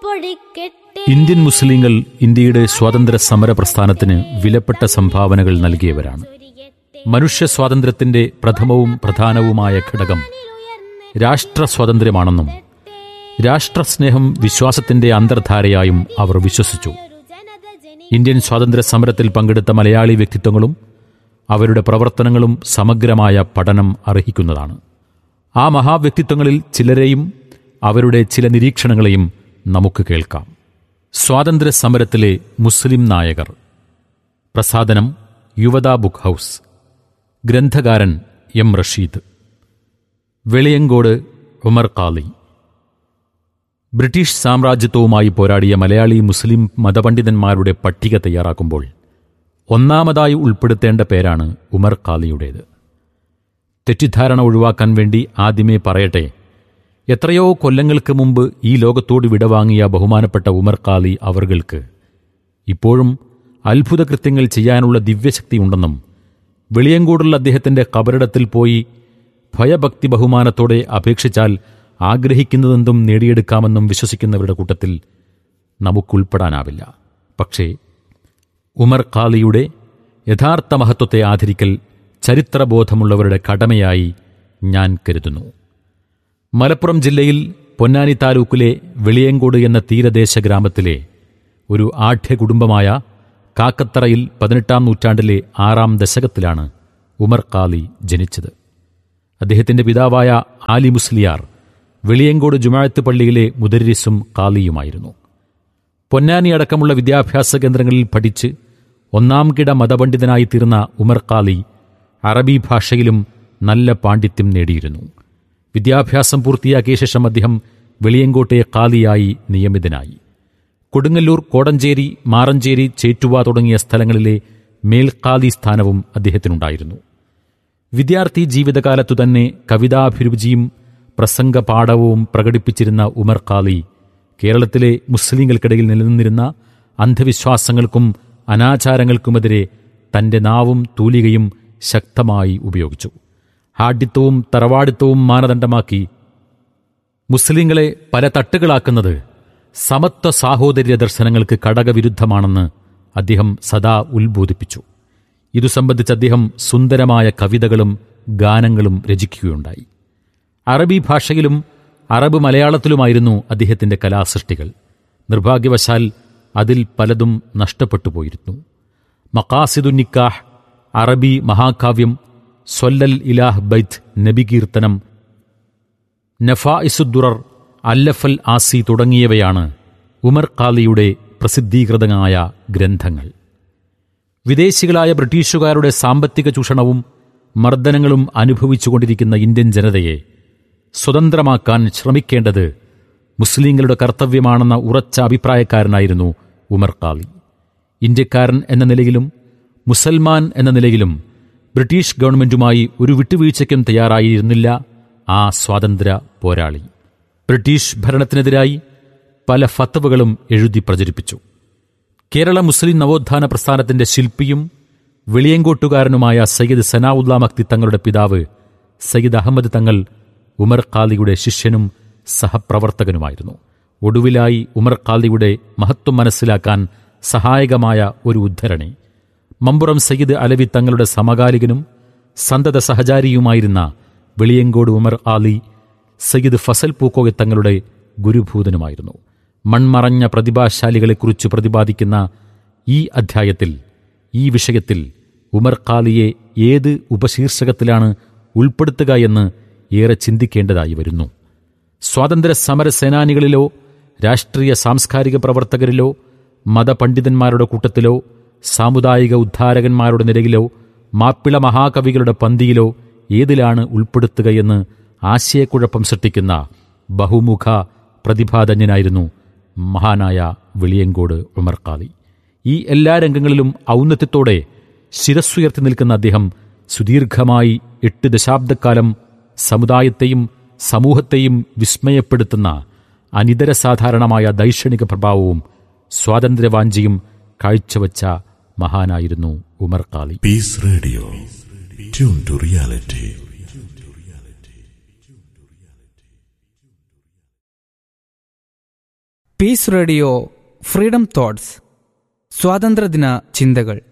പൊടിക്കെട്ടെ Indian മുസ്ലിങ്ങൾ ഇന്ത്യയുടെ സ്വാതന്ത്ര്യ സമര പ്രസ്ഥാനത്തിന് വിലപ്പെട്ട സംഭാവനകൾ നൽകിയവരാണ് മനുഷ്യ സ്വാതന്ത്ര്യത്തിന്റെ പ്രഥമവും പ്രധാനവുമായ ഘടകം രാഷ്ട്ര സ്വാതന്ത്ര്യമാണെന്നും രാഷ്ട്രസ്നേഹം വിശ്വാസത്തിന്റെ അന്തർധാരയായും അവർ വിശ്വസിച്ചു ഇന്ത്യൻ സ്വാതന്ത്ര്യ സമരത്തിൽ പങ്കെടുത്ത മലയാളി വ്യക്തിത്വങ്ങളും അവരുടെ പ്രവർത്തനങ്ങളും സമഗ്രമായ പഠനം അർഹിക്കുന്നതാണ് ആ മഹാവ്യക്തിത്വങ്ങളിൽ ചിലരെയും അവരുടെ ചില നിരീക്ഷണങ്ങളെയും നമുക്ക് കേൾക്കാം സ്വാതന്ത്ര്യ സമരത്തിലെ മുസ്ലിം നായകർ പ്രസാദനം യുവതാ ബുക്ക് ഹൗസ് ഗ്രന്ഥകാരൻ എം റഷീദ് വെളിയങ്കോട് ഉമർ ഖാലി ബ്രിട്ടീഷ് സാമ്രാജ്യത്വവുമായി പോരാടിയ മലയാളി മുസ്ലിം മതപണ്ഡിതന്മാരുടെ പട്ടിക തയ്യാറാക്കുമ്പോൾ ഒന്നാമതായി ഉൾപ്പെടുത്തേണ്ട പേരാണ് ഉമർ ഖാലിയുടേത് തെറ്റിദ്ധാരണ ഒഴിവാക്കാൻ വേണ്ടി ആദ്യമേ പറയട്ടെ എത്രയോ കൊല്ലങ്ങൾക്ക് മുമ്പ് ഈ ലോകത്തോട് വിടവാങ്ങിയ ബഹുമാനപ്പെട്ട ഉമർ ഖാലി അവർക്ക് ഇപ്പോഴും അത്ഭുത കൃത്യങ്ങൾ ചെയ്യാനുള്ള ദിവ്യശക്തിയുണ്ടെന്നും വെളിയങ്കോടുള്ള അദ്ദേഹത്തിന്റെ കബറിടത്തിൽ പോയി ഭയഭക്തി ബഹുമാനത്തോടെ അപേക്ഷിച്ചാൽ ആഗ്രഹിക്കുന്നതെന്തും നേടിയെടുക്കാമെന്നും വിശ്വസിക്കുന്നവരുടെ കൂട്ടത്തിൽ നമുക്കുൾപ്പെടാനാവില്ല പക്ഷേ ഉമർ ഖാലിയുടെ യഥാർത്ഥ മഹത്വത്തെ ആദരിക്കൽ ചരിത്രബോധമുള്ളവരുടെ കടമയായി ഞാൻ കരുതുന്നു മലപ്പുറം ജില്ലയിൽ പൊന്നാനി താലൂക്കിലെ വെളിയങ്കോട് എന്ന തീരദേശ ഗ്രാമത്തിലെ ഒരു ആഢ്യ കുടുംബമായ കാക്കത്തറയിൽ പതിനെട്ടാം നൂറ്റാണ്ടിലെ ആറാം ദശകത്തിലാണ് ഉമർ ഖാലി ജനിച്ചത് അദ്ദേഹത്തിന്റെ പിതാവായ ആലി മുസ്ലിയാർ വെളിയങ്കോട് ജുമാഴത്ത് പള്ളിയിലെ മുദരിസും ഖാലിയുമായിരുന്നു പൊന്നാനി അടക്കമുള്ള വിദ്യാഭ്യാസ കേന്ദ്രങ്ങളിൽ പഠിച്ച് ഒന്നാം കിട മതപണ്ഡിതനായി തീർന്ന ഉമർ ഖാലി അറബി ഭാഷയിലും നല്ല പാണ്ഡിത്യം നേടിയിരുന്നു വിദ്യാഭ്യാസം പൂർത്തിയാക്കിയ ശേഷം അദ്ദേഹം വെളിയങ്കോട്ടെ ഖാലിയായി നിയമിതനായി കൊടുങ്ങല്ലൂർ കോടഞ്ചേരി മാറഞ്ചേരി ചേറ്റുവ തുടങ്ങിയ സ്ഥലങ്ങളിലെ മേൽഖാലി സ്ഥാനവും അദ്ദേഹത്തിനുണ്ടായിരുന്നു വിദ്യാർത്ഥി ജീവിതകാലത്തു തന്നെ കവിതാഭിരുചിയും പ്രസംഗ പാഠവും പ്രകടിപ്പിച്ചിരുന്ന ഉമർ ഖാലി കേരളത്തിലെ മുസ്ലിങ്ങൾക്കിടയിൽ നിലനിന്നിരുന്ന അന്ധവിശ്വാസങ്ങൾക്കും അനാചാരങ്ങൾക്കുമെതിരെ തന്റെ നാവും തൂലികയും ശക്തമായി ഉപയോഗിച്ചു ഹാഡിത്വവും തറവാടിത്വവും മാനദണ്ഡമാക്കി മുസ്ലിങ്ങളെ പല തട്ടുകളാക്കുന്നത് സമത്വ സാഹോദര്യ ദർശനങ്ങൾക്ക് കടകവിരുദ്ധമാണെന്ന് അദ്ദേഹം സദാ ഉത്ബോധിപ്പിച്ചു ഇതു സംബന്ധിച്ച് അദ്ദേഹം സുന്ദരമായ കവിതകളും ഗാനങ്ങളും രചിക്കുകയുണ്ടായി അറബി ഭാഷയിലും അറബ് മലയാളത്തിലുമായിരുന്നു അദ്ദേഹത്തിന്റെ കലാസൃഷ്ടികൾ നിർഭാഗ്യവശാൽ അതിൽ പലതും നഷ്ടപ്പെട്ടു പോയിരുന്നു മക്കാസിദു നിക്കാഹ് അറബി മഹാകാവ്യം സൊല്ലൽ ഇലാഹ് ബൈത്ത് നബികീർത്തനം നഫാഇസുദ്ദുറർ അല്ലഫൽ ആസി തുടങ്ങിയവയാണ് ഉമർ ഖാലിയുടെ പ്രസിദ്ധീകൃതമായ ഗ്രന്ഥങ്ങൾ വിദേശികളായ ബ്രിട്ടീഷുകാരുടെ സാമ്പത്തിക ചൂഷണവും മർദ്ദനങ്ങളും അനുഭവിച്ചുകൊണ്ടിരിക്കുന്ന ഇന്ത്യൻ ജനതയെ സ്വതന്ത്രമാക്കാൻ ശ്രമിക്കേണ്ടത് മുസ്ലിങ്ങളുടെ കർത്തവ്യമാണെന്ന ഉറച്ച അഭിപ്രായക്കാരനായിരുന്നു ഉമർ ഖാലി ഇന്ത്യക്കാരൻ എന്ന നിലയിലും മുസൽമാൻ എന്ന നിലയിലും ബ്രിട്ടീഷ് ഗവൺമെന്റുമായി ഒരു വിട്ടുവീഴ്ചയ്ക്കും തയ്യാറായിരുന്നില്ല ആ സ്വാതന്ത്ര്യ പോരാളി ബ്രിട്ടീഷ് ഭരണത്തിനെതിരായി പല ഫത്തവുകളും എഴുതി പ്രചരിപ്പിച്ചു കേരള മുസ്ലിം നവോത്ഥാന പ്രസ്ഥാനത്തിന്റെ ശില്പിയും വെളിയങ്കോട്ടുകാരനുമായ സയ്യിദ് സനാഉല്ല മക്തി തങ്ങളുടെ പിതാവ് സയ്യിദ് അഹമ്മദ് തങ്ങൾ ഉമർ ഖാലിയുടെ ശിഷ്യനും സഹപ്രവർത്തകനുമായിരുന്നു ഒടുവിലായി ഉമർ ഖാലിയുടെ മഹത്വം മനസ്സിലാക്കാൻ സഹായകമായ ഒരു ഉദ്ധരണി മമ്പുറം സയ്യിദ് അലവി തങ്ങളുടെ സമകാലികനും സന്തത സഹചാരിയുമായിരുന്ന വെളിയങ്കോട് ഉമർ ആലി സയ്യിദ് ഫസൽ പൂക്കോയ തങ്ങളുടെ ഗുരുഭൂതനുമായിരുന്നു മൺമറഞ്ഞ പ്രതിഭാശാലികളെക്കുറിച്ച് പ്രതിപാദിക്കുന്ന ഈ അധ്യായത്തിൽ ഈ വിഷയത്തിൽ ഉമർ ഖാലിയെ ഏത് ഉപശീർഷകത്തിലാണ് ഉൾപ്പെടുത്തുക എന്ന് ഏറെ ചിന്തിക്കേണ്ടതായി വരുന്നു സ്വാതന്ത്ര്യ സമര സേനാനികളിലോ രാഷ്ട്രീയ സാംസ്കാരിക പ്രവർത്തകരിലോ മതപണ്ഡിതന്മാരുടെ കൂട്ടത്തിലോ സാമുദായിക ഉദ്ധാരകന്മാരുടെ നിരയിലോ മാപ്പിള മഹാകവികളുടെ പന്തിയിലോ ഏതിലാണ് ഉൾപ്പെടുത്തുകയെന്ന് ആശയക്കുഴപ്പം സൃഷ്ടിക്കുന്ന ബഹുമുഖ പ്രതിഭാധന്യനായിരുന്നു മഹാനായ വെളിയങ്കോട് ഉമർ ഖാലി ഈ എല്ലാ രംഗങ്ങളിലും ഔന്നത്യത്തോടെ ശിരസ്സുയർത്തി നിൽക്കുന്ന അദ്ദേഹം സുദീർഘമായി എട്ട് ദശാബ്ദക്കാലം സമുദായത്തെയും സമൂഹത്തെയും വിസ്മയപ്പെടുത്തുന്ന അനിതരസാധാരണമായ ദൈക്ഷണിക പ്രഭാവവും സ്വാതന്ത്ര്യവാഞ്ചിയും കാഴ്ചവച്ച മഹാനായിരുന്നു Umar Khali Peace Radio. Tune to reality. Peace Radio freedom thoughts സ്വാതന്ത്ര്യദിന ചിന്തകൾ